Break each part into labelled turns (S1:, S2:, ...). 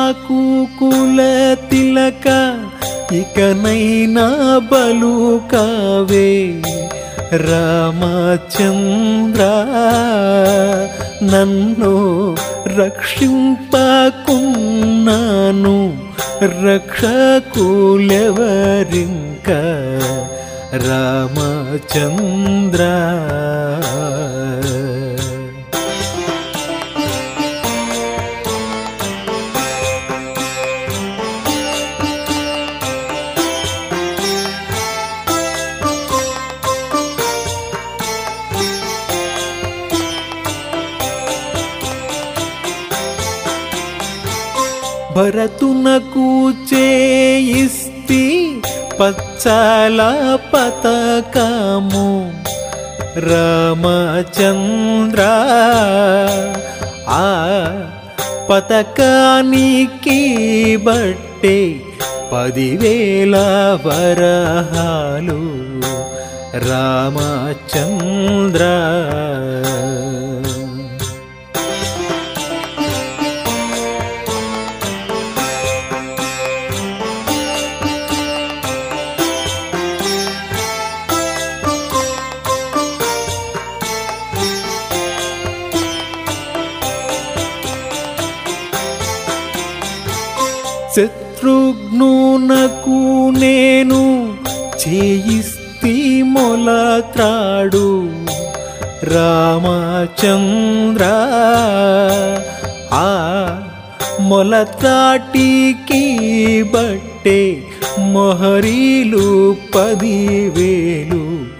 S1: నాకు కుల తిలక ఇకనైనా బలు కావే రామచంద్ర నన్ను రక్షింపకున్నాను రక్షకులెవరింక రామచంద్ర భరతునకు చేయిస్తి పచ్చల పతకము రామచంద్ర ఆ పతకానికి బట్టే పదివేల వరహాలు రామచంద్ర శత్రుఘ్నునకు నేను చేయిస్తి మొలత్రాడు రామచంద్ర ఆ మొలత్రాటికి బట్టే మొహరీలు పదివేలు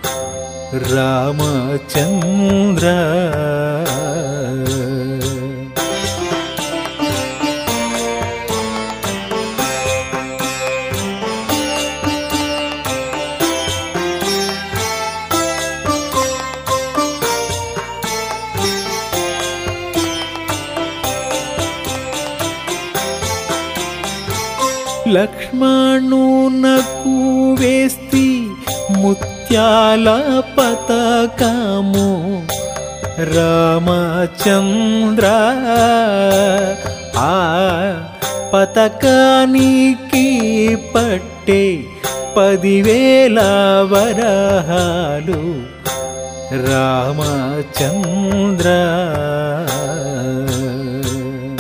S1: రామచంద్ర లక్ష్మణునకు వేస్తి ముత్యాల పతకము రామచంద్ర ఆ పతకానికి పట్టే పదివేల వరహాలు రామచంద్ర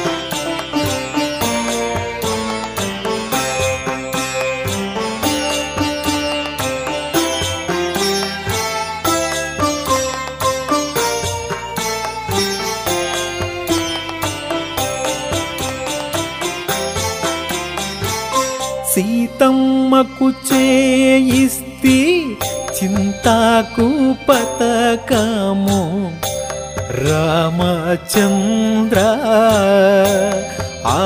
S1: సీతమ్మకు చేయిస్తి చింతాకు పతకము రామచంద్ర ఆ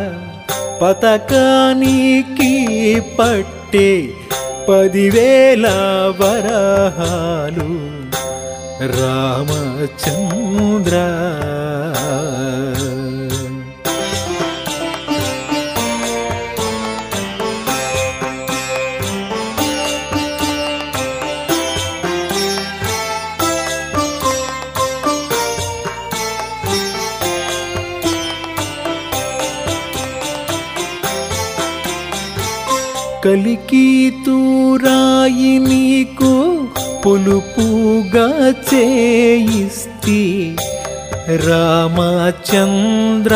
S1: పతకానికి పట్టే పదివేల వరహాలు రామచంద్ర కలికి తూరాయి నీకు పులుపుగా చేయిస్తి రామచంద్ర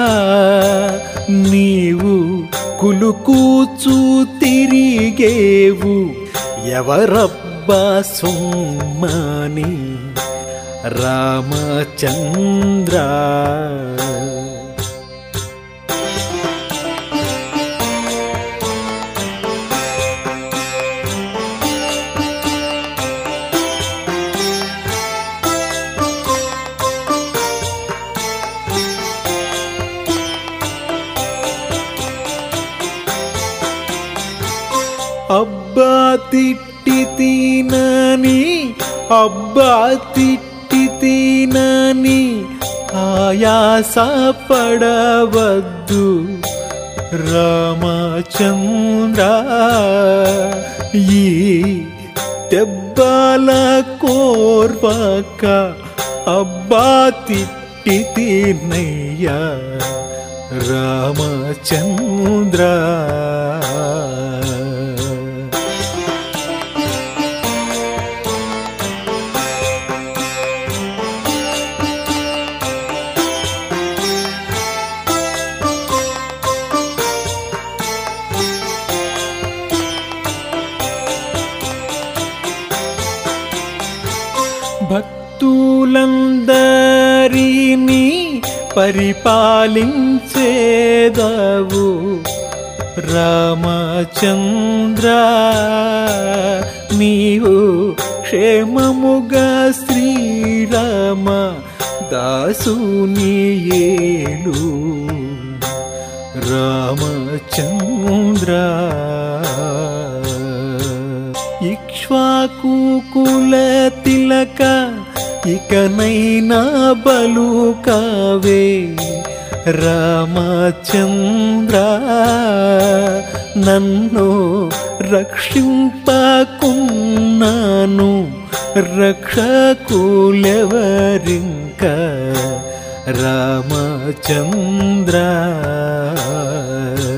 S1: నీవు కులుకూచు తిరిగేవు ఎవరబ్బా సొమ్మని రామచంద్ర అబ్బా తిట్టి తినని అబ్బా తిట్టి తినని ఆయాస పడవద్దు రామచంద్ర ఈ దెబ్బల కోర్వక అబ్బా తిట్టి తినయ్యా రామచంద్ర భక్తులందరినీ పరిపాలించేదావు రామచంద్ర నీవు క్షేమముగా శ్రీరామ దాసుని ఏలు రామచంద్ర ఇక్ష్వాకు కుల తిలక ఇకనైనా బలు కావే రామచంద్ర నన్ను రక్షింపకున్నాను రక్షకులెవరింక రామచంద్ర